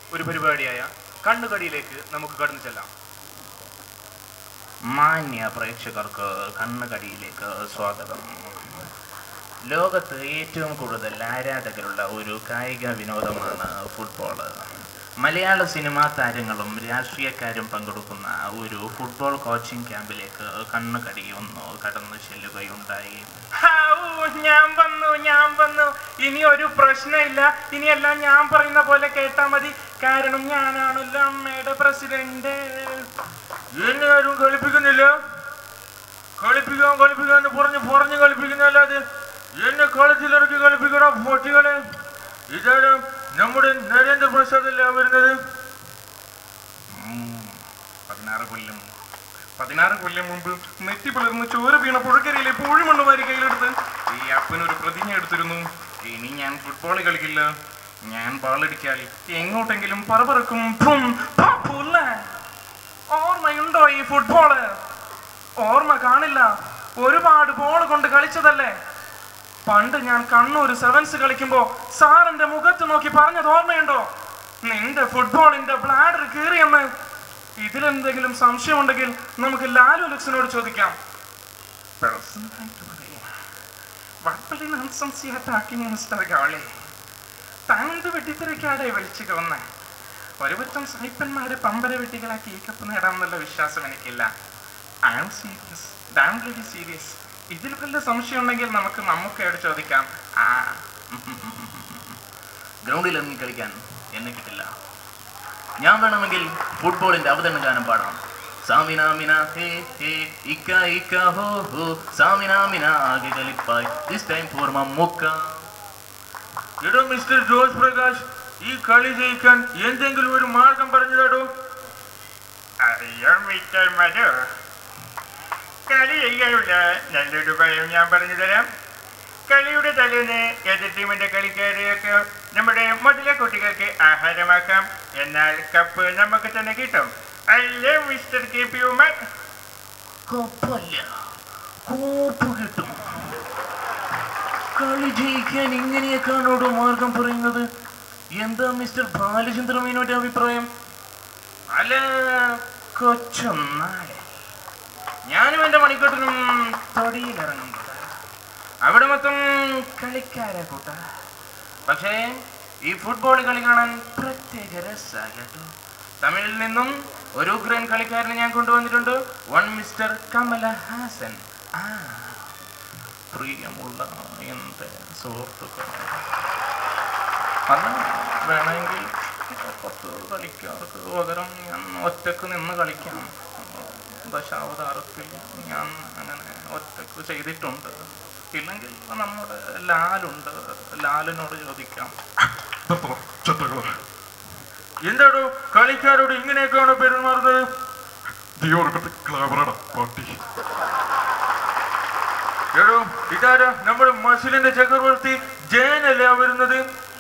ഒരു പരിപാടിയായ കണ്ണുകടിയിലേക്ക് നമുക്ക് കടന്നു ചെല്ലാം മാന്യ പ്രേക്ഷകർക്ക് കണ്ണുകടിയിലേക്ക് സ്വാഗതം ലോകത്ത് ഏറ്റവും കൂടുതൽ ആരാധകരുള്ള ഒരു കായിക വിനോദമാണ് ഫുട്ബോൾ മലയാള സിനിമാ താരങ്ങളും രാഷ്ട്രീയക്കാരും പങ്കെടുക്കുന്ന ഒരു ഫുട്ബോൾ കോച്ചിങ് ക്യാമ്പിലേക്ക് കണ്ണുകടി ഒന്ന് കടന്നു ചെല്ലുകയുണ്ടായി ഞാൻ വന്നു ഞാൻ വന്നു ഇനി ഒരു പ്രശ്നമില്ല ഇനിയെല്ലാം ഞാൻ പറയുന്ന പോലെ കേട്ടാ മതി കാരണം ഞാനാണല്ലോ അമ്മയുടെ പ്രസിഡന്റ് എന്നെ ആരും കളിപ്പിക്കുന്നില്ല കളിപ്പിക്കാൻ കളിപ്പിക്കാൻ എന്ന് പറഞ്ഞ് പറഞ്ഞ് കളിപ്പിക്കുന്നല്ലാതെ എന്നെ കളത്തിലിറക്കി കളിപ്പിക്കണ പൊട്ടികളെ ഇതാണ് നമ്മുടെ നരേന്ദ്രപ്രസാദ് അല്ലേ വരുന്നത് പതിനാറ് കൊല്ലം പതിനാറ് കൊല്ലം മുമ്പ് നെറ്റി പിളർന്ന് ചോര വീണ പുഴക്കരയിലെ പൂഴിമണ്ണ് വാരി കയ്യിലെടുത്ത് ഈ അപ്പനൊരു പ്രതിജ്ഞ എടുത്തിരുന്നു ഇനി ഞാൻ ഫുട്ബോൾ കളിക്കില്ല ഞാൻ ബാളടിച്ചാൽ എങ്ങോട്ടെങ്കിലും പറപറക്കും ഫും, ഫ, ഫുല്ല. ഓർമ്മയുണ്ടോ ഈ ഫുട്ബോള് ഓർമ്മ കാണില്ല ഒരുപാട് ബോൾ കൊണ്ട് കളിച്ചതല്ലേ പണ്ട് ഞാൻ കണ്ണൂർ സെവൻസ് കളിക്കുമ്പോ സാറിന്റെ മുഖത്ത് നോക്കി പറഞ്ഞത് ഓർമ്മയുണ്ടോ നിന്റെ ഫുട്ബോളിന്റെ ബ്ലാഡർ കീറിയെന്ന് ഇതിലെന്തെങ്കിലും സംശയമുണ്ടെങ്കിൽ നമുക്ക് ലാലു ലക്സിനോട് ചോദിക്കാം പേഴ്സണലായിട്ട് പറയാം വട്ടലി നൺസൻസിയായിട്ടാക്കി മിസ്റ്റർ ഗാളി താനെന്ത് വെട്ടിത്തിരക്കാടെ വിളിച്ചു കൊന്നേ ഒരുപറ്റം സായിപ്പന്മാരെ പമ്പര വെട്ടികളാക്കി ഈ കപ്പ് നേടാമെന്നുള്ള വിശ്വാസം എനിക്കില്ല I am serious damn very serious ഇതിൽ വല്ല സംശയം ഉണ്ടെങ്കിൽ നമുക്ക് മമ്മൂക്കയോട് ചോദിക്കാം ആ ഗ്രൗണ്ടിൽ ഇറങ്ങി കളിക്കാൻ എന്നെ കിട്ടില്ല ഞാൻ വേണമെങ്കിൽ ഫുട്ബോളിന്റെ അവതരണ ഗാനം പാടാം സാമിനാമിന ഹേ ഹേ ഇക്ക ഇക്ക ഹോ ഹോ സാമിനാമിന ആകെ കളിപ്പായി ദിസ് ടൈം ഫോർ മമ്മൂക്ക എടോ മിസ്റ്റർ ജോസ് പ്രകാശ് ഈ കളി ജയിക്കാൻ എന്തെങ്കിലും ഒരു മാർഗം പറഞ്ഞു തരോ അയ്യോ മിസ്റ്റർ മധു കളി ചെയ്യാനുള്ള നല്ലൊരു ഭയം ഞാൻ പറഞ്ഞു തരാം കളിയുടെ തലേന്ന് എതിർ ടീമിന്റെ കളിക്കാരെയൊക്കെ നമ്മുടെ മുതലെ കുട്ടികൾക്ക് ആഹാരമാക്കാം എന്നാൽ കപ്പ് നമുക്ക് തന്നെ കിട്ടും അല്ലേ മിസ്റ്റർ കെ പി ഉമർ കൊപ്പല്ല കോപ്പ് കിട്ടും കളി ജയിക്കാൻ ഇങ്ങനെയൊക്കെയാണോടോ മാർഗം പറയുന്നത് എന്താ മിസ്റ്റർ ബാലചന്ദ്ര മേനോന്റെ അഭിപ്രായം അല്ല കൊച്ചൊന്നായ ഞാനും എന്റെ മണിക്കൂട്ടിനും തൊടിയിലിറങ്ങുന്നത് അവിടെ മൊത്തം കളിക്കാരെ കൂട്ട പക്ഷേ ഈ ഫുട്ബോൾ കളി കാണാൻ പ്രത്യേക രസമാണ് കേട്ടോ തമിഴിൽ നിന്നും ഒരു ഉഗ്രൻ കളിക്കാരനെ ഞാൻ കൊണ്ടുവന്നിട്ടുണ്ട് വൺ മിസ്റ്റർ കമല ഹാസൻ ആ പ്രിയമുള്ള എൻ്റെ സുഹൃത്തുക്കളെ അത് വേണമെങ്കിൽ പത്ത് കളിക്കാർക്ക് പകരം ഞാൻ ഒറ്റക്ക് നിന്ന് കളിക്കാം ദശാവതാരത്തിൽ ഞാൻ അങ്ങനെ ഒറ്റക്ക് ചെയ്തിട്ടുണ്ട് ഇല്ലെങ്കിൽ നമ്മുടെ ലാലുണ്ട് ലാലിനോട് ചോദിക്കാം എന്താടോ കളിക്കാരോട് ഇങ്ങനെയൊക്കെയാണോ പെരുമാറുന്നത് എടോ ഇതാരാ നമ്മുടെ മസിലിന്റെ ചക്രവർത്തി ജയനല്ലേ ആ വരുന്നത്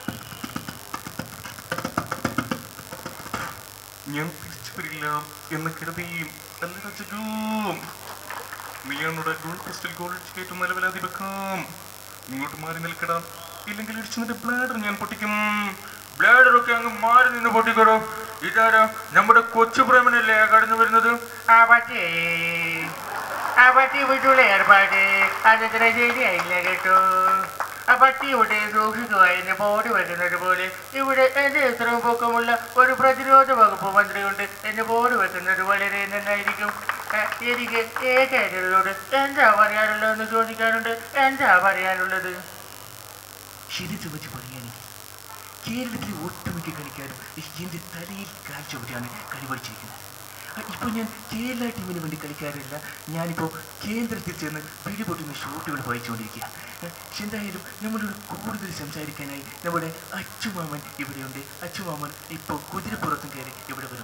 ഞാൻ തിരിച്ചു വരില്ല എന്ന് കരുതിയും അല്ലടാ ജഗൂ നീയാണോടെ ഗോൾ പോസ്റ്റിൽ ഗോൾ അടിച്ച് കയറ്റും നിലവിലാതി വെക്കാം ഇങ്ങോട്ട് മാറി നിൽക്കടാം ഇല്ലെങ്കിൽ ഇടിച്ചു നിന്റെ ബ്ലാഡർ ഞാൻ പൊട്ടിക്കും ബ്ലാഡർ ഒക്കെ അങ്ങ് മാറി നിന്ന് പൊട്ടിക്കടോ ഇതാരാ നമ്മുടെ കൊച്ചു പ്രേമനല്ലേ കടന്നു വരുന്നത് ആ പറ്റി ആ പട്ടി വീട്ടുള്ള ഏർപ്പാട് അതത്ര ശരിയായില്ല കേട്ടോ ആ പട്ടി ഇവിടെ സൂക്ഷിക്കുക എന്ന് ബോർഡ് വെക്കുന്നത് പോലെ ഇവിടെ എന്റെ ഇത്രയും പൊക്കമുള്ള ഒരു പ്രതിരോധ വകുപ്പ് മന്ത്രിയുണ്ട് എന്ന് ബോർഡ് വെക്കുന്നത് വളരെ നന്നായിരിക്കും ആ, എനിക്ക് ഏകാര്യരോട് എന്താ പറയാനുള്ളതെന്ന് ചോദിക്കാനുണ്ട് എന്താ പറയാനുള്ളത് ശരിച്ചു വെച്ച് പറയാൻ കേരളത്തിലെ ഒട്ടുമിക്ക കളിക്കാരും എന്റെ തലയിൽ കാൽ ചവിട്ടിയാണ് കളി പഠിച്ചിരിക്കുന്നത് ഇപ്പൊ ഞാൻ കേരള ടീമിന് വേണ്ടി കളിക്കാറില്ല ഞാനിപ്പോ കേന്ദ്രത്തിൽ ചെന്ന് പിടിപൊട്ടുന്ന ഷോട്ടുകൾ വായിച്ചുകൊണ്ടിരിക്കുക പക്ഷെ എന്തായാലും നമ്മളോട് കൂടുതൽ സംസാരിക്കാനായി നമ്മുടെ അച്ചുമാമൻ ഇവിടെയുണ്ട് അച്ചുമാമൻ ഇപ്പൊ കുതിരപ്പുറത്തും കയറി ഇവിടെ വരും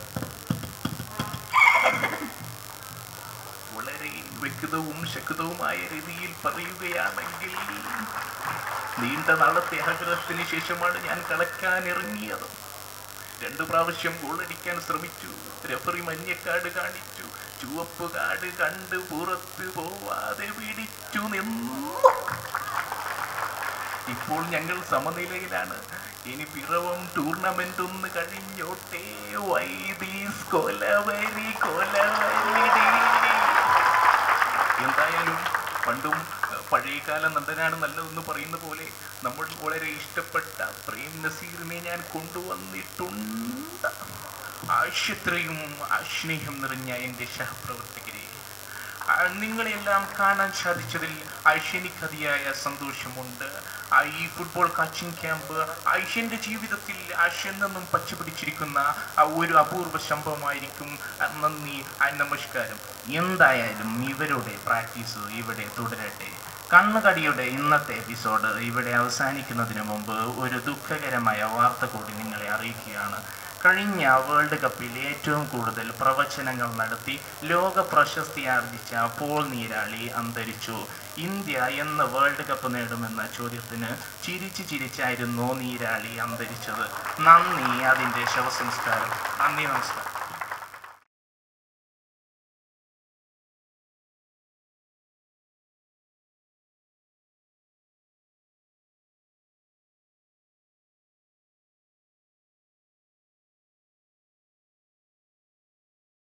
വളരെ വ്യക്തവും ശക്തവുമായ രീതിയിൽ പറയുകയാണെങ്കിൽ നീണ്ട നാളത്തെ ആഗ്രഹത്തിന് ശേഷമാണ് ഞാൻ കളക്കാൻ ഇറങ്ങിയത് രണ്ടു പ്രാവശ്യം ഗോളടിക്കാൻ ശ്രമിച്ചു റെഫറി മഞ്ഞക്കാട് കാണിച്ചു ചുവപ്പ് കാട് കണ്ട് പുറത്ത് പോവാതെ പിടിച്ചു നിന്നു ഇപ്പോൾ ഞങ്ങൾ സമനിലയിലാണ് ഇനി പിറവം ടൂർണമെന്റ് ഒന്ന് കഴിഞ്ഞോട്ടെ വൈദീസ് കൊലവരി കൊലവരി എന്തായാലും പണ്ടും അഹ്, പഴയകാല നന്ദനാണ് നല്ലതെന്ന് പറയുന്ന പോലെ നമ്മൾ വളരെ ഇഷ്ടപ്പെട്ട പ്രേം നസീറിനെ ഞാൻ കൊണ്ടുവന്നിട്ടുണ്ട് ആശുത്രയും സ്നേഹം നിറഞ്ഞ എൻ്റെ സഹപ്രവർത്തകരെ ആ, നിങ്ങളെല്ലാം കാണാൻ സാധിച്ചതിൽ ഐശ്വനിക്കതിയായ സന്തോഷമുണ്ട് ആ, ഈ ഫുട്ബോൾ കോച്ചിങ് ക്യാമ്പ് ഐഷ്യൻ്റെ ജീവിതത്തിൽ ആശയെന്നും പച്ചപിടിച്ചിരിക്കുന്ന ആ ഒരു അപൂർവ സംഭവമായിരിക്കും ആ, നന്ദി ആ, നമസ്കാരം എന്തായാലും ഇവരുടെ പ്രാക്ടീസ് ഇവിടെ തുടരട്ടെ കണ്ണുകടിയുടെ ഇന്നത്തെ എപ്പിസോഡ് ഇവിടെ അവസാനിക്കുന്നതിന് മുമ്പ് ഒരു ദുഃഖകരമായ വാർത്ത കൂടി നിങ്ങളെ അറിയിക്കുകയാണ് കഴിഞ്ഞ വേൾഡ് കപ്പിൽ ഏറ്റവും കൂടുതൽ പ്രവചനങ്ങൾ നടത്തി ലോക പ്രശസ്തി ആർജിച്ച പോൾ നീരാളി അന്തരിച്ചു ഇന്ത്യ എന്ന് വേൾഡ് കപ്പ് നേടുമെന്ന ചോദ്യത്തിന് ചിരിച്ച് ചിരിച്ചായിരുന്നു നീരാളി അന്തരിച്ചത് നന്ദി അതിൻ്റെ ശവസംസ്കാരം നന്ദി നമസ്കാരം